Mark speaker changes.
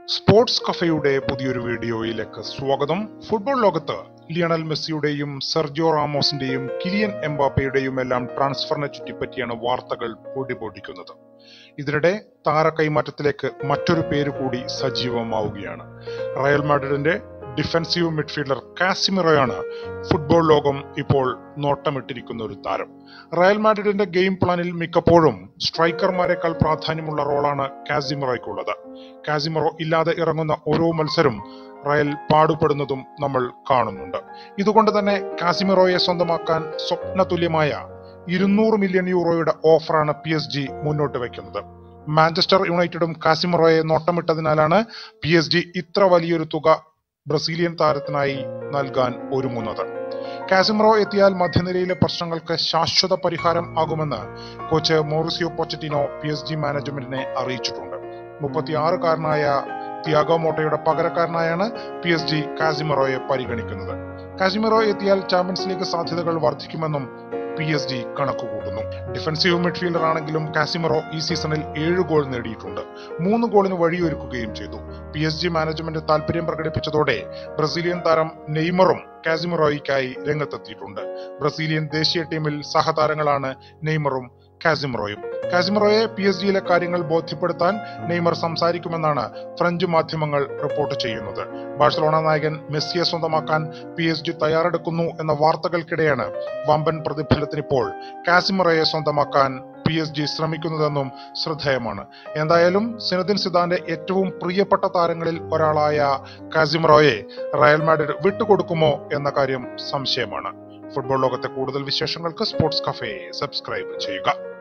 Speaker 1: sports കഫയുടെ പുതിയൊരു വീഡിയോയിലേക്ക് സ്വാഗതം ഫുട്ബോൾ ലോകത്ത് ലിയണൽ മെസ്സിയുടെയും സെർജിയോ റാമോസിന്റെയും കിലിയൻ എംബാപ്പയുടെയും എല്ലാം ട്രാൻസ്ഫറിനെ ചുറ്റിപ്പറ്റിയാണ് വാർത്തകൾ പൊടിപൊടിക്കുന്നത് ഇതിനിടെ താര കൈമാറ്റത്തിലേക്ക് മറ്റൊരു പേര് കൂടി സജീവമാവുകയാണ് റയൽ മാഡ്രിഡിന്റെ ഡിഫൻസീവ് മിഡ്ഫീൽഡർ കാസിമിറോയാണ് ഫുട്ബോൾ ലോകം ഇപ്പോൾ നോട്ടമിട്ടിരിക്കുന്ന ഒരു താരം റയൽ മാഡ്രിഡിന്റെ ഗെയിം പ്ലാനിൽ മിക്കപ്പോഴും സ്ട്രൈക്കർമാരെക്കാൾ പ്രാധാന്യമുള്ള റോളാണ് കാസിമിറോയ്ക്കുള്ളത് കാസിമിറോ ഇല്ലാതെ ഇറങ്ങുന്ന ഓരോ മത്സരം റയൽ പാടുപെടുന്നതും നമ്മൾ കാണുന്നുണ്ട് ഇതുകൊണ്ട് തന്നെ കാസിമിറോയെ സ്വന്തമാക്കാൻ സ്വപ്നതുല്യമായ ഇരുന്നൂറ് മില്യൺ യൂറോയുടെ ഓഫറാണ് പി എസ് ജി മുന്നോട്ട് വയ്ക്കുന്നത് മാഞ്ചസ്റ്റർ യുണൈറ്റഡും കാസിമിറോയെ നോട്ടമിട്ടതിനാലാണ് പി എസ് ജി ഇത്ര വലിയൊരു തുക ബ്രസീലിയൻ താരത്തിനായി നൽകാൻ ഒരുങ്ങുന്നത് കാസിമിറോ എത്തിയാൽ മധ്യനിരയിലെ പ്രശ്നങ്ങൾക്ക് ശാശ്വത പരിഹാരം ആകുമെന്ന് coach Mauricio Pochettino P S G മാനേജ്മെന്റിനെ അറിയിച്ചിട്ടുണ്ട് മുപ്പത്തിയാറുകാരനായ തിയാഗോ മോട്ടയുടെ പകരക്കാരനായാണ് പി എസ് ജി കാസിമിറോയെ പരിഗണിക്കുന്നത് കാസിമിറോ എത്തിയാൽ ചാമ്പ്യൻസ് ലീഗ് സാധ്യതകൾ വർദ്ധിക്കുമെന്നും പി എസ് ജി കണക്കുകൂട്ടുന്നു ഡിഫൻസീവ് മിഡ്ഫീൽഡർ ആണെങ്കിലും കാസിമിറോ ഈ സീസണിൽ ഏഴ് ഗോൾ നേടിയിട്ടുണ്ട് മൂന്ന് ഗോളിന് വഴിയൊരുക്കുകയും ചെയ്തു പി എസ് ജി മാനേജ്മെന്റ് താല്പര്യം പ്രകടിപ്പിച്ചതോടെ ബ്രസീലിയൻ താരം നെയ്മറും കാസിമിറോയ്ക്കായി രംഗത്തെത്തിയിട്ടുണ്ട് ബ്രസീലിയൻ ദേശീയ ടീമിൽ സഹതാരങ്ങളാണ് നെയ്മറും കാസിമിറോയും കാസിമിറോയെ പി എസ് ജിയിലെ കാര്യങ്ങൾ ബോധ്യപ്പെടുത്താൻ നെയ്മർ സംസാരിക്കുമെന്നാണ് ഫ്രഞ്ച് മാധ്യമങ്ങൾ റിപ്പോർട്ട് ചെയ്യുന്നത് ബാഴ്സലോണ നായകൻ മെസ്സിയെ സ്വന്തമാക്കാൻ പി എസ് ജി തയ്യാറെടുക്കുന്നു എന്ന വാർത്തകൾക്കിടെയാണ് വമ്പൻ പ്രതിഫലത്തിനിപ്പോൾ കാസിമിറോയെ സ്വന്തമാക്കാൻ പി എസ് ജി ശ്രമിക്കുന്നതെന്നും ശ്രദ്ധേയമാണ് എന്തായാലും സിനദിൻ സിദാന്റെ ഏറ്റവും പ്രിയപ്പെട്ട താരങ്ങളിൽ ഒരാളായ കാസിമിറോയെ റയൽ മാഡ്രിഡ് വിട്ടുകൊടുക്കുമോ എന്ന കാര്യം സംശയമാണ് ഫുട്ബോൾ ലോകത്തെ കൂടുതൽ വിശേഷങ്ങൾക്ക് സ്പോർട്സ് കഫേ സബ്സ്ക്രൈബ് ചെയ്യുക